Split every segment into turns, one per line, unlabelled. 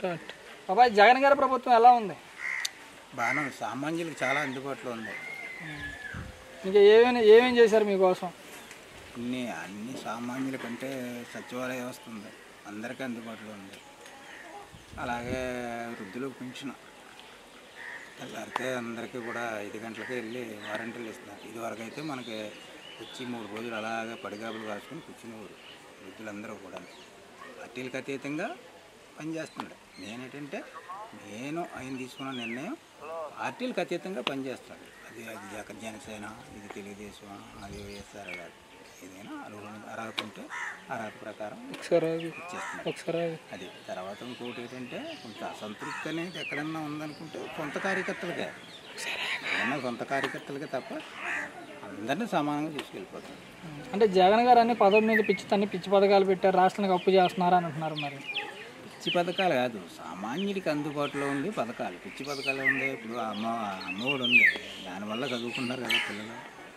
Start బాబాయ్ జగన్ గారి ప్రభుత్వం ఎలా ఉంది
బాగానే ఉంది సామాన్యులకు చాలా అందుబాటులో ఉంది
ఇంకా ఏమేమి ఏమేం చేశారు మీకోసం
అన్ని అన్ని సామాన్యుల కంటే సచివాలయ వ్యవస్థ ఉంది అందరికీ అందుబాటులో ఉంది అలాగే వృద్ధులకు పెన్షన్ తెల్లారితే అందరికీ కూడా ఐదు గంటలకే వెళ్ళి వారంటీలు ఇస్తున్నారు ఇదివరకు అయితే మనకి వచ్చి మూడు రోజులు అలాగే పడిగాపులు కాసుకొని కూర్చునేవారు వృద్ధులందరూ కూడా పార్టీలకు అతీతంగా పనిచేస్తున్నాడు నేనేంటంటే నేను ఆయన తీసుకున్న నిర్ణయం పార్టీలకు అతీతంగా పనిచేస్తాడు అది అది జగన్ జనసేన ఇది తెలుగుదేశం అది వైఎస్ఆర్ కాదు ఏదైనా అర్హులు అర్హత ఉంటే అర్హత ప్రకారం
ఒకసారి ఆగు.
ఇచ్చేస్తున్నాడు
ఒకసారి ఆగు.
అది తర్వాత ఇంకోటి ఏంటంటే కొంత అసంతృప్తి అనేది ఎక్కడన్నా ఉందనుకుంటే సొంత కార్యకర్తలకే ఏదైనా సొంత కార్యకర్తలకే తప్ప అందరినీ సమానంగా తీసుకెళ్ళిపోతాం
అంటే జగన్ గారు అన్ని పదవి మీద పిచ్చి తన్ని పిచ్చి పథకాలు పెట్టారు రాష్ట్రానికి అప్పు చేస్తున్నారు అని అంటున్నారు మరి
పిచ్చి పథకాలు కాదు సామాన్యుడికి అందుబాటులో ఉంది పథకాలు పిచ్చి పథకాలు ఉంది ఇప్పుడు అమ్మ అమ్మఒడి ఉంది దానివల్ల చదువుకుంటున్నారు కదా పిల్లలు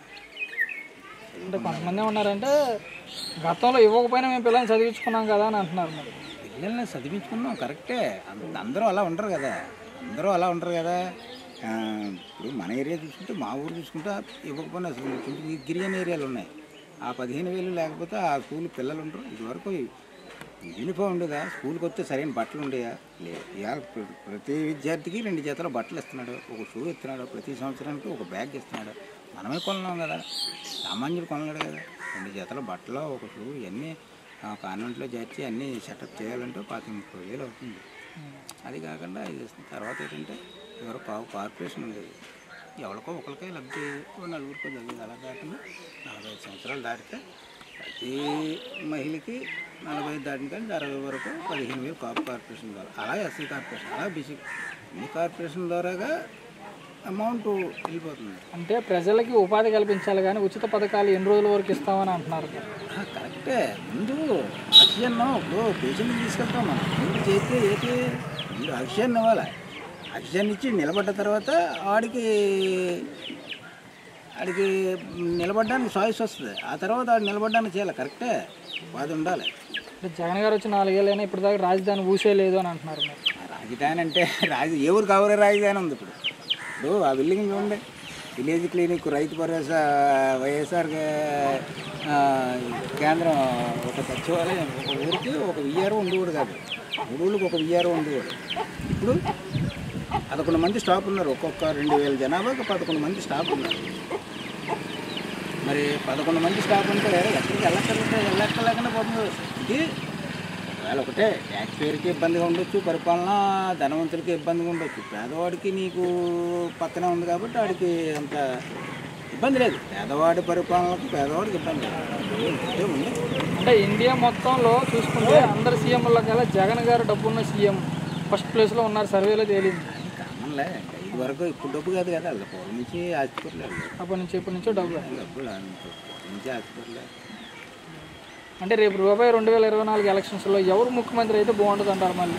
అంటే కొంతమంది ఉన్నారంటే గతంలో ఇవ్వకపోయినా మేము పిల్లల్ని చదివించుకున్నాం కదా అని అంటున్నారు మరి
పిల్లల్ని చదివించుకున్నాం కరెక్టే అంద- అందరూ అలా ఉండరు కదా అందరూ అలా ఉండరు కదా ఆ, ఇప్పుడు మన ఏరియా చూసుకుంటే మా ఊరు చూసుకుంటే ఇవ్వకపోయినా అసలు కొంచెం ఈ గిరిజన ఏరియాలు ఉన్నాయి ఆ పదిహేను వేలు లేకపోతే ఆ స్కూల్ పిల్లలు ఉండరు ఇదివరకు యూనిఫామ్ ఉండేదా స్కూల్కి వస్తే సరైన బట్టలు ఉండేయా లేదు ఇవాళ ప్ర- ప్రతి విద్యార్థికి రెండు జతల బట్టలు ఇస్తున్నాడు ఒక షూ ఇస్తున్నాడు ప్రతి సంవత్సరానికి ఒక బ్యాగ్ ఇస్తున్నాడు మనమే కొనలేం కదా సామాన్యుడు కొనలేడు కదా రెండు జతల బట్టలు ఒక షూ ఇవన్నీ ఆ కాన్వెంట్లో చేర్చి అన్నీ సెటప్ చేయాలంటే పాతి ముప్పై వేలు అవుతుంది అది కాకుండా ఇది ఇస్తుంది. తర్వాత ఏంటంటే ఎవరో కావు కార్పొరేషన్ ఉండేది ఎవరికో ఒకరికే లబ్ధి ఓ నలుగురికో జరిగింది అలా కాకుండా నలభై ఐదు సంవత్సరాలు దాటితే ప్రతి మహిళకి నలభై ఐదు దాటిన కానీ అరవై వరకు పదిహేను వేలు కాపు కార్పొరేషన్ ద్వారా అలా ఎస్సీ కార్పొరేషన్ అలా బీసీ ఈ కార్పొరేషన్ ద్వారాగా అమౌంట్ వెళ్ళిపోతుంది
అంటే ప్రజలకి ఉపాధి కల్పించాలి కానీ ఉచిత పథకాలు ఎన్ని రోజుల వరకు ఇస్తామని అంటున్నారు మరి.
ఆ, కరెక్టే ముందు ఆక్సిజన్ ఇప్పుడు పేషెంట్కి తీసుకెళ్తాం మనం ముందు చేస్తే ఏంటి ముందు ఆక్సిజన్ ఇవ్వాలి ఆక్సిజన్ ఇచ్చి నిలబడ్డ తర్వాత వాడికి ఆడికి నిలబడడానికి చాయిస్ వస్తుంది ఆ తర్వాత ఆడు నిలబడడానికి చేయాలి కరెక్టే అది ఉండాలి
అంటే జగన్ గారు వచ్చి నాలుగేళ్ళైనా ఇప్పటిదాకా రాజధాని ఊసే లేదు అని అంటున్నారు మరి
ఆ రాజధాని అంటే రాజ ఏ ఊరు కావరే రాజధాని ఉంది ఇప్పుడు ఇప్పుడు ఆ బిల్డింగ్ చూడండి విలేజ్ క్లినిక్ రైతు భరోసా వైఎస్ఆర్ ఆ, కేంద్రం ఒక సచివాలయం ఒక ఊరికి ఒక విఆర్ఓ ఉండేవాడు కాదు మూడు ఊళ్ళకి ఒక విఆర్ఓ ఉండేవాడు ఇప్పుడు పదకొండు మంది స్టాఫ్ ఉన్నారు ఒక్కొక్క రెండు వేల జనాభాకి పదకొండు మంది స్టాఫ్ ఉన్నారు మరి పదకొండు మంది స్టాఫ్ అంటే ఎక్కడికి వెళ్ళక్కర్లేదు వెళ్ళక్కర్లేకుండా పోతుంది ఇది ఒకవేళ ఒకటే ట్యాక్స్ పేరుకి ఇబ్బందిగా ఉండొచ్చు పరిపాలన ధనవంతులకి ఇబ్బందిగా ఉండొచ్చు పేదవాడికి నీకు పక్కనే ఉంది కాబట్టి వాడికి అంత ఇబ్బంది లేదు పేదవాడి పరిపాలనకు పేదవాడికి ఇబ్బంది లేదు ఇదే ఉంది
అంటే ఇండియా మొత్తంలో చూసుకుంటే అందరు సీఎంల కల్లా జగన్ గారు డబ్బున్న సీఎం ఫస్ట్ ప్లేస్లో ఉన్నారు సర్వేలో తేలింది
కామన్లే ఇది వరకు ఇప్పుడు డబ్బు కాదు కదా వాళ్ళ పూర్వం నుంచి ఆస్తిపడలేదు
అప్పటి నుంచి ఇప్పటి నుంచో డబ్బు
డబ్బులు పూర్వం నుంచి ఆస్తిపడలేదు
అంటే రేపు రూపాయి రెండు వేల ఇరవై నాలుగు ఎలక్షన్స్లో ఎవరు ముఖ్యమంత్రి అయితే బాగుంటుంది అంటారు మళ్ళీ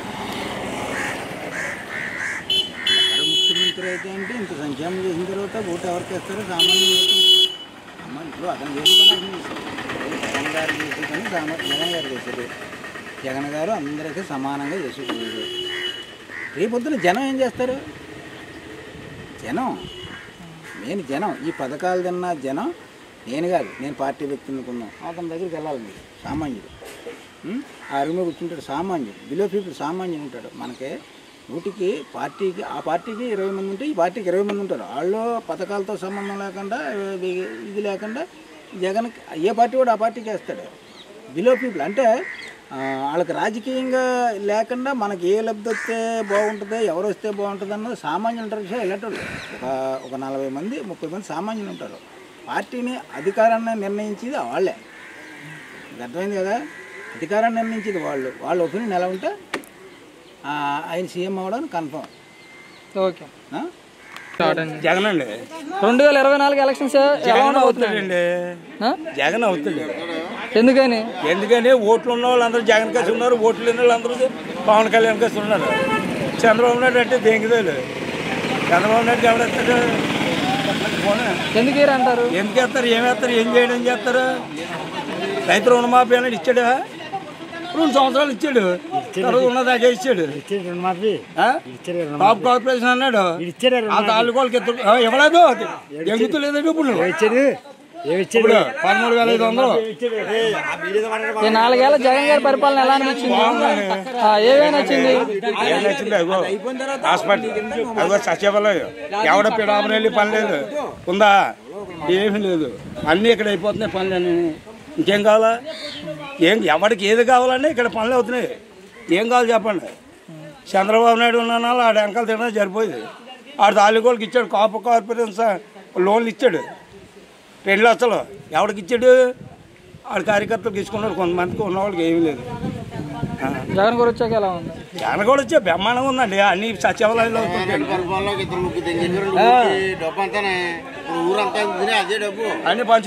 ఎవరు ముఖ్యమంత్రి అయితే అంటే ఇంత సంక్షేమం చేసిన తర్వాత ఓటు ఎవరికి వేస్తారో సామాన్య సామాన్య ఇప్పుడు అతను చేసుకుని జగన్ గారు చేసుకుని సామా జగన్ గారు చేశారు జగన్ గారు అందరికీ సమానంగా చేసుకోలేదు రేపొద్దున జనం ఏం చేస్తారు జనం నేను జనం ఈ పథకాలు తిన్న జనం నేను కాదు నేను పార్టీ వ్యక్తి అనుకున్నాను అతని దగ్గరికి వెళ్ళాలి మీరు సామాన్యుడు ఉం? ఆ అరుగు మీద కూర్చుంటాడు సామాన్యుడు బిలో పీపుల్ సామాన్యుడు ఉంటాడు మనకి నూటికి పార్టీకి ఆ పార్టీకి ఇరవై మంది ఉంటే ఈ పార్టీకి ఇరవై మంది ఉంటారు వాళ్ళు పథకాలతో సంబంధం లేకుండా ఇది ఇది లేకుండా జగన్ ఏ పార్టీ కూడా ఆ పార్టీకి వేస్తాడు బిలో పీపుల్ అంటే ఆ, వాళ్ళకి రాజకీయంగా లేకుండా మనకి ఏ లబ్ధి వస్తే బాగుంటుంది ఎవరు వస్తే బాగుంటుంది అన్నది సామాన్యులు ఉంటారు చూసా ఇలాంటి ఒక ఒక నలభై మంది ముప్పై మంది సామాన్యులు ఉంటారు పార్టీని అధికారాన్ని నిర్ణయించేది వాళ్ళే ఇది అర్థమైంది కదా అధికారాన్ని నిర్ణయించేది వాళ్ళు వాళ్ళ ఒపీనియన్ ఎలా ఉంటే ఆ, ఆయన సీఎం అవ్వడానికి కన్ఫర్మ్
ఓకే
జగన్ అండి
రెండు వేల ఇరవై నాలుగు ఎలక్షన్స్ ఎలా అవుతున్నాయి
అవుతాడండి జగన్ అవుతాడు
ఎందుకని
ఎందుకని ఓట్లు ఉన్న వాళ్ళందరూ జగన్ కలిసి ఉన్నారు ఓట్లు లేని వాళ్ళందరూ పవన్ కళ్యాణ్ కలిసి ఉన్నారు చంద్రబాబు నాయుడు అంటే దేనికిదేలు చంద్రబాబు నాయుడు ఎవడెత్తాడు పోనీ.
ఎందుకు వేరు అంటారు
ఎందుకు వేస్తారు ఏం వేస్తారు ఏం చేయడం చేస్తారు రైతు రుణమాఫీ అనేది ఇచ్చాడా రెండు సంవత్సరాలు ఇచ్చాడు తర్వాత ఉన్నదాకా ఇచ్చాడు
ఇచ్చారు రెండు మాపి
ఆ?
ఇచ్చారు రెండు
టాప్ కార్పొరేషన్ అన్నాడు
ఇచ్చారు
ఆ తాలూకాలకి ఇద్దరు ఆ, ఇవ్వలేదు ఎగుతూ లేదండి ఇప్పుడు
ఇచ్చారు ఏమి ఇచ్చారు
ఇప్పుడు పదమూడు వేల ఐదు వందలు
ఈ నాలుగేళ్ల జగన్ గారి పరిపాలన ఎలా అనిపించింది ఆ, ఏమేమి నచ్చింది
ఏం నచ్చింది అగో హాస్పిటల్ అగో సచివాలయం ఎవడ పిడాపన వెళ్ళి పని లేదు ఉందా ఏమీ లేదు అన్నీ ఇక్కడ అయిపోతున్నాయి పనులన్నీ ఇంకేం కావాలా ఏం ఎవరికి ఏది కావాలంటే ఇక్కడ పనులు అవుతున్నాయి ఏం కావాలి చెప్పండి చంద్రబాబు నాయుడు ఉన్న ఆడ వెంకలు తినడం సరిపోయింది ఆడు తాలూకోళ్ళకి ఇచ్చాడు కాపు కార్పొరేషన్ స- లోన్లు ఇచ్చాడు రెండు లక్షలు ఎవరికి ఇచ్చాడు ఆడ కార్యకర్తలకు ఇచ్చుకున్నాడు కొంతమందికి ఉన్న వాళ్ళకి ఏమీ లేదు ఆ.
జగన్ గారు వచ్చాక ఎలా ఉంది
జగన్ కూడా వచ్చే బ్రహ్మాండంగా ఉందండి అన్ని సచివాలయాలు అవుతుంటాయి
పొలంలోకి ఇద్దరు ముగ్గురు తెంగేశారు డబ్బు అంతానే ఇప్పుడు ఊరంతా తినే అదే డబ్బు
అన్ని పంచు